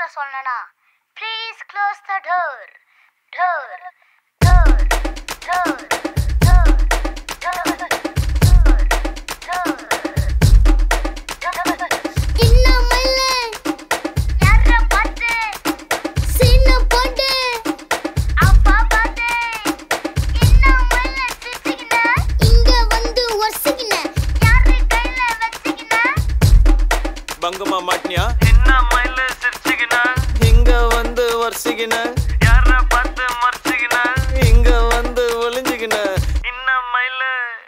இங்கிலீஷ்ல சொல்லணும்னா please close the door door door door door பங்கமா மாட்டினியா என்ன மயில சிரிச்சுக்கின இங்க வந்து வரிசைக்கின யார பார்த்து மறைச்சுக்கின இங்க வந்து ஒளிஞ்சுக்கின என்ன மயில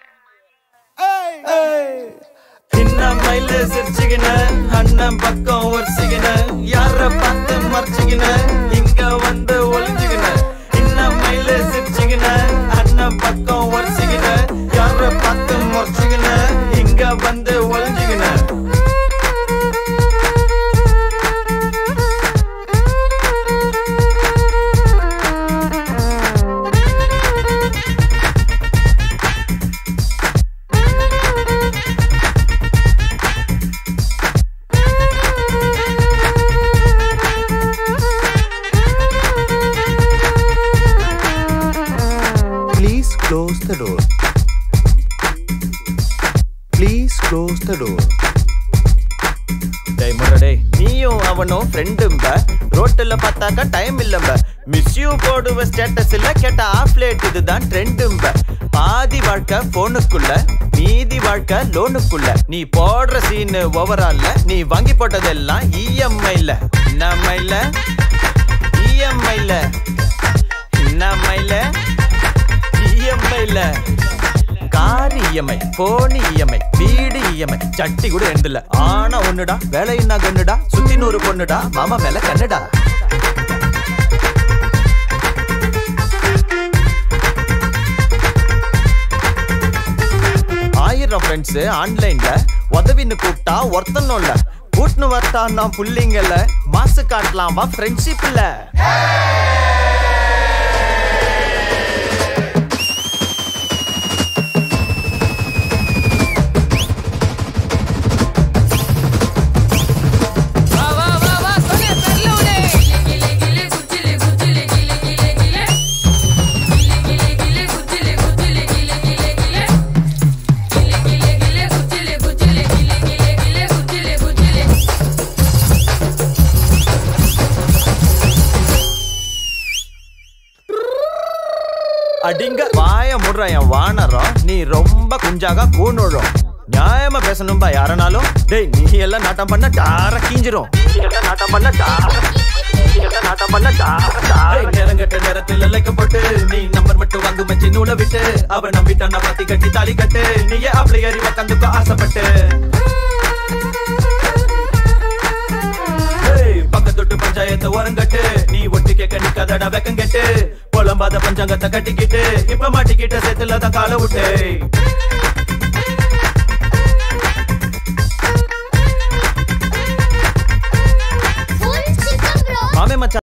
இன்ன மயில சிரிச்சுக்கின அண்ணன் பக்கம் வரிசைக்கின யார பார்த்து மறைச்சுக்கின இங்க வந்து ஒளிஞ்சுக்கின இன்ன மயில சிரிச்சுக்கின அண்ணன் பக்கம் வரிசைக்கின யார பார்த்து மறைச்சுக்கின இங்க வந்து ஒளிஞ்சுக்கின Please close the door. Please close the door. டேய் முரடே நீயும் அவனும் ஃப்ரெண்டும்ப ரோட்டுல பார்த்தாக்கா டைம் இல்லம்ப மிஸ் யூ போடுவ ஸ்டேட்டஸ்ல கேட்ட ஆஃப் லேட் இதுதான் ட்ரெண்டும்ப பாதி வாழ்க்கை போனுக்குள்ள மீதி வாழ்க்கை லோனுக்குள்ள நீ போடுற சீனு ஓவரால்ல நீ வாங்கி போட்டதெல்லாம் இஎம்ஐல நம்மைல இஎம்ஐல நம்மைல இஎம்ஐல கார் இஎம்ஐ போன் இஎம்ஐ வீடு இஎம்ஐ சட்டி கூட எழுந்தல ஆனா ஒண்ணுடா வேலையின்னா கண்ணுடா சுத்தி நூறு பொண்ணுடா மாமா மேல கண்ணுடா ஆயிரம் ஃப்ரெண்ட்ஸ் ஆன்லைன்ல உதவின்னு கூப்பிட்டா ஒருத்தனும் இல்ல கூட்டுன்னு வரட்டா நான் புள்ளிங்கல மாசு காட்டலாம் வா ஃப்ரெண்ட்ஷிப் இல்ல வா வா வா வா சொன்னே தெரியல உடே கிலே கிலே குச்சிலே குச்சிலே கிலே கிலே கிலே கிலே கிலே கிலே குச்சிலே குச்சிலே கிலே கிலே கிலே கிலே கிலே கிலே குச்சிலே குச்சிலே கிலே கிலே கிலே குச்சிலே குச்சிலே அடிங்க வாய முடுற என் வானரம் நீ ரொம்ப குஞ்சாக கூணுழும் நியாயமா பேசணும்பா யாரனாலும் டேய் நீ எல்லாம் நாட்டம் பண்ண டார கீஞ்சிரும் நீ எல்லாம் நாட்டம் பண்ண டார நீ எல்லாம் நாட்டம் பண்ண டார டார நேரங்கட்ட நேரத்தில் லைக்கப்பட்டு நீ நம்பர் மட்டும் வாங்கு மச்சி நூலை விட்டு அவ நம்பிட்டான பாத்தி கட்டி தாலி கட்டு நீயே அப்படி ஏறி உக்காந்துக்கோ ஆசைப்பட்டு ஏய், பக்கத்தொட்டு பஞ்சாயத்து ஓரங்கட்டு நீ ஒட்டி கேட்க நிக்காதடா வெக்கம் கெட்டு புலம்பாத பஞ்சாங்கத்தை கட்டிக்கிட்டு இப்ப மாட்டிக்கிட்ட சேத்துல தான் கால விட்டு மாமே மச்சான்